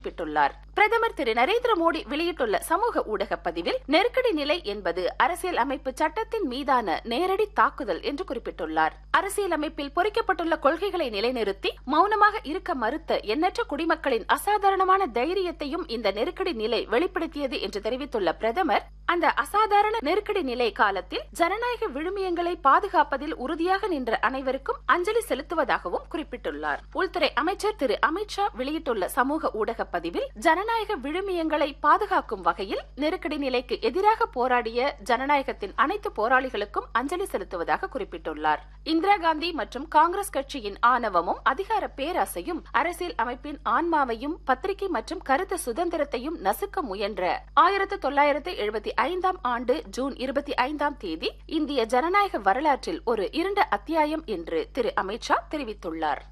குறிப்பிட்டுள்ளார் பிரதமர் திரு நரேந்திர மோடி வெளியிட்டுள்ள சமூக ஊடக பதிவில் நெருக்கடி நிலை என்பது அரசியல் அமைப்பு சட்டத்தின் மீதான நேரடி தாக்குதல் என்று குறிப்பிட்டுள்ளார் அரசியல் அமைப்பில் பொறிக்கப்பட்டுள்ள கொள்கைகளை நிலைநிறுத்தி மௌனமாக இருக்க மறுத்த எண்ணற்ற குடிமக்களின் அசாதாரணமான தைரியத்தையும் இந்த நெருக்கடி நிலை வெளிப்படுத்தியது என்று தெரிவித்துள்ள பிரதமர் அந்த அசாதாரண நெருக்கடி நிலை காலத்தில் ஜனநாயக விழுமியங்களை பாதுகாப்பதில் உறுதியாக நின்ற அனைவருக்கும் அஞ்சலி செலுத்துவதாகவும் குறிப்பிட்டுள்ளார் உள்துறை அமைச்சர் திரு அமித்ஷா வெளியிட்டுள்ள சமூக ஊடக பதிவில் ஜனநாயக விழுமியங்களை பாதுகாக்கும் வகையில் நெருக்கடி நிலைக்கு எதிராக போராடிய ஜனநாயகத்தின் அனைத்து போராளிகளுக்கும் அஞ்சலி செலுத்துவதாக குறிப்பிட்டுள்ளார் இந்திரா காந்தி மற்றும் காங்கிரஸ் கட்சியின் ஆணவமும் அதிகார பேராசையும் அரசியல் அமைப்பின் ஆன்மாவையும் பத்திரிகை மற்றும் கருத்து சுதந்திரத்தையும் நசுக்க முயன்ற ஆயிரத்து தொள்ளாயிரத்து எழுபத்தி ஐந்தாம் ஆண்டு ஜூன் இருபத்தி ஐந்தாம் தேதி இந்திய ஜனநாயக வரலாற்றில் ஒரு இருண்ட அத்தியாயம் என்று திரு அமித்ஷா தெரிவித்துள்ளார்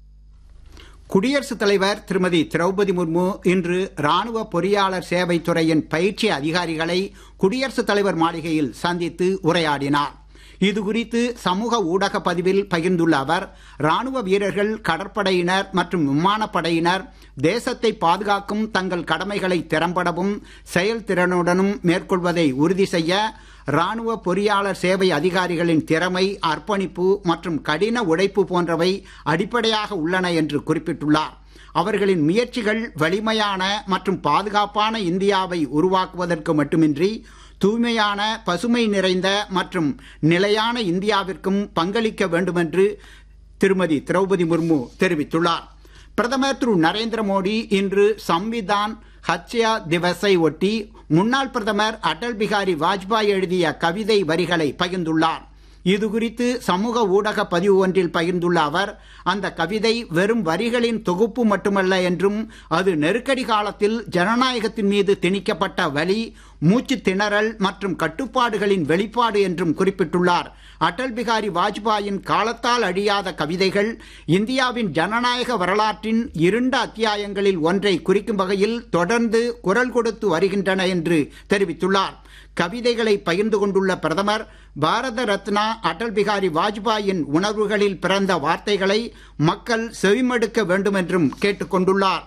குடியரசுத் தலைவர் திருமதி திரௌபதி முர்மு இன்று ராணுவ பொறியாளர் சேவை துறையின் பயிற்சி அதிகாரிகளை குடியரசுத் தலைவர் மாளிகையில் சந்தித்து உரையாடினார் இது குறித்து சமூக ஊடக பதிவில் பகிர்ந்துள்ள அவர் ராணுவ வீரர்கள் கடற்படையினர் மற்றும் விமானப்படையினர் தேசத்தை பாதுகாக்கும் தங்கள் கடமைகளை திறம்படவும் செயல்திறனுடனும் மேற்கொள்வதை உறுதி செய்ய ராணுவ பொறியாளர் சேவை அதிகாரிகளின் திறமை அர்ப்பணிப்பு மற்றும் கடின உழைப்பு போன்றவை அடிப்படையாக உள்ளன என்று குறிப்பிட்டுள்ளார் அவர்களின் முயற்சிகள் வலிமையான மற்றும் பாதுகாப்பான இந்தியாவை உருவாக்குவதற்கு மட்டுமின்றி தூய்மையான பசுமை நிறைந்த மற்றும் நிலையான இந்தியாவிற்கும் பங்களிக்க வேண்டுமென்று திருமதி திரௌபதி முர்மு தெரிவித்துள்ளார் பிரதமர் திரு நரேந்திர மோடி இன்று சம்விதான் ஹத்யா திவஸை ஒட்டி முன்னாள் பிரதமர் அடல் பிகாரி வாஜ்பாய் எழுதிய கவிதை வரிகளை பகிர்ந்துள்ளார் இது குறித்து சமூக ஊடக பதிவு ஒன்றில் பகிர்ந்துள்ள அவர் அந்த கவிதை வெறும் வரிகளின் தொகுப்பு மட்டுமல்ல என்றும் அது நெருக்கடி காலத்தில் ஜனநாயகத்தின் மீது திணிக்கப்பட்ட வலி மூச்சு திணறல் மற்றும் கட்டுப்பாடுகளின் வெளிப்பாடு என்றும் குறிப்பிட்டுள்ளார் அடல் பிகாரி வாஜ்பாயின் காலத்தால் அழியாத கவிதைகள் இந்தியாவின் ஜனநாயக வரலாற்றின் இருண்ட அத்தியாயங்களில் ஒன்றை குறிக்கும் வகையில் தொடர்ந்து குரல் கொடுத்து வருகின்றன என்று தெரிவித்துள்ளார் கவிதைகளை பகிர்ந்து கொண்டுள்ள பிரதமர் பாரத ரத்னா அடல் பிகாரி வாஜ்பாயின் உணர்வுகளில் பிறந்த வார்த்தைகளை மக்கள் செவிமடுக்க வேண்டும் என்றும் கேட்டுக் கொண்டுள்ளார்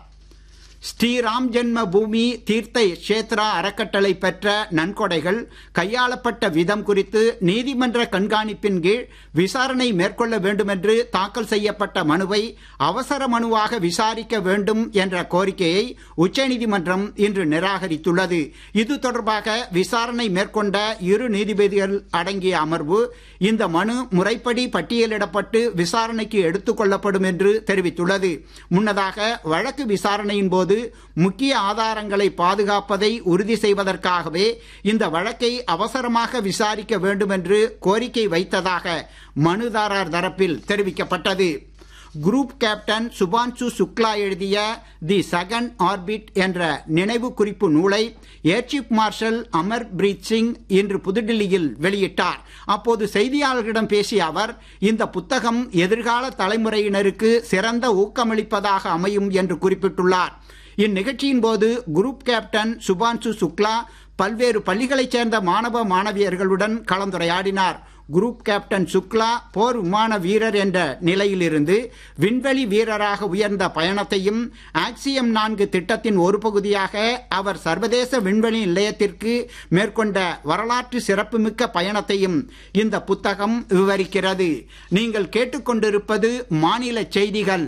ஸ்ரீராம் ஜென்ம பூமி தீர்த்த கஷேத்ரா அறக்கட்டளை பெற்ற நன்கொடைகள் கையாளப்பட்ட விதம் குறித்து நீதிமன்ற கண்காணிப்பின் கீழ் விசாரணை மேற்கொள்ள வேண்டும் என்று தாக்கல் செய்யப்பட்ட மனுவை அவசர மனுவாக விசாரிக்க வேண்டும் என்ற கோரிக்கையை உச்சநீதிமன்றம் இன்று நிராகரித்துள்ளது இது தொடர்பாக விசாரணை மேற்கொண்ட இரு நீதிபதிகள் அடங்கிய அமர்வு இந்த மனு முறைப்படி பட்டியலிடப்பட்டு விசாரணைக்கு எடுத்துக் கொள்ளப்படும் என்று தெரிவித்துள்ளது முன்னதாக வழக்கு விசாரணையின் போது முக்கிய ஆதாரங்களை பாதுகாப்பதை உறுதி செய்வதற்காகவே இந்த வழக்கை அவசரமாக விசாரிக்க வேண்டும் என்று கோரிக்கை வைத்ததாக மனுதாரர் தரப்பில் தெரிவிக்கப்பட்டது குரூப் கேப்டன் சுபான்சு சுக்லா எழுதிய தி செகண்ட் ஆர்பிட் என்ற நினைவு குறிப்பு நூலை air chief marshal Amar Preet Singh இன்று புதுடில்லியில் வெளியிட்டார் அப்போது செய்தியாளர்களிடம் பேசிய அவர் இந்த புத்தகம் எதிர்கால தலைமுறையினருக்கு சிறந்த ஊக்கமளிப்பதாக அமையும் என்று குறிப்பிட்டுள்ளார் இந்நிகழ்ச்சியின் போது குரூப் கேப்டன் சுபான்சு சுக்லா பல்வேறு பள்ளிகளைச் சேர்ந்த மாணவ மாணவியர்களுடன் கலந்துரையாடினார் குரூப் கேப்டன் சுக்லா போர் விமான வீரர் என்ற நிலையிலிருந்து விண்வெளி வீரராக உயர்ந்த பயணத்தையும் ஆக்சியம் நான்கு திட்டத்தின் ஒரு பகுதியாக அவர் சர்வதேச விண்வெளி நிலையத்திற்கு மேற்கொண்ட வரலாற்று சிறப்புமிக்க பயணத்தையும் இந்த புத்தகம் விவரிக்கிறது நீங்கள் கேட்டுக்கொண்டிருப்பது மாநில செய்திகள்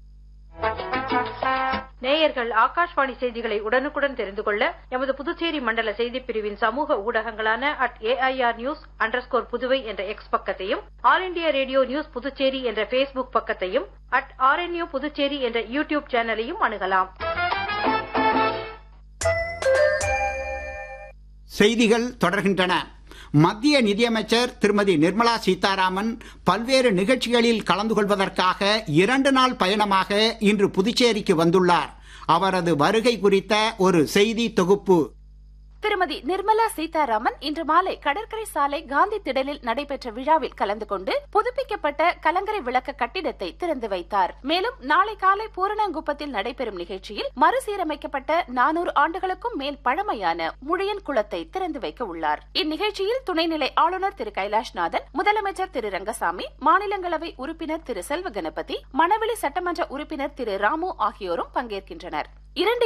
நேயர்கள் ஆகாஷ்வாணி செய்திகளை உடனுக்குடன் தெரிந்து கொள்ள எமது புதுச்சேரி மண்டல செய்திப் பிரிவின் சமூக ஊடகங்களான at AIR news underscore Puduvai என்ற எக்ஸ் பக்கத்தையும் all India radio news Puducherry என்ற பேஸ்புக் பக்கத்தையும் அட் ஆர்என்யூ புதுச்சேரி என்ற யூடியூப் சேனலையும் அணுகலாம் செய்திகள் தொடர்கின்றன மத்திய நிதியமைச்சர் திருமதி நிர்மலா சீதாராமன் பல்வேறு நிகழ்ச்சிகளில் கலந்து கொள்வதற்காக இரண்டு நாள் பயணமாக இன்று புதுச்சேரிக்கு வந்துள்ளார் அவரது வருகை குறித்த ஒரு செய்தி தொகுப்பு திருமதி நிர்மலா சீதாராமன் இன்று மாலை கடற்கரை சாலை காந்தி திடலில் நடைபெற்ற விழாவில் கலந்து கொண்டு புதுப்பிக்கப்பட்ட கலங்கரை விளக்க கட்டிடத்தை திறந்து வைத்தார் மேலும் நாளை காலை பூரணங்குப்பத்தில் நடைபெறும் நிகழ்ச்சியில் மறுசீரமைக்கப்பட்ட நானூறு ஆண்டுகளுக்கும் மேல் பழமையான முழியன் குளத்தை திறந்து வைக்க உள்ளார் இந்நிகழ்ச்சியில் துணைநிலை ஆளுநர் திரு கைலாஷ்நாதன் முதலமைச்சர் திரு ரங்கசாமி மாநிலங்களவை உறுப்பினர் திரு செல்வ கணபதி மணவெளி சட்டமன்ற உறுப்பினர் திரு ராமு ஆகியோரும் பங்கேற்கின்றனர் இரண்டு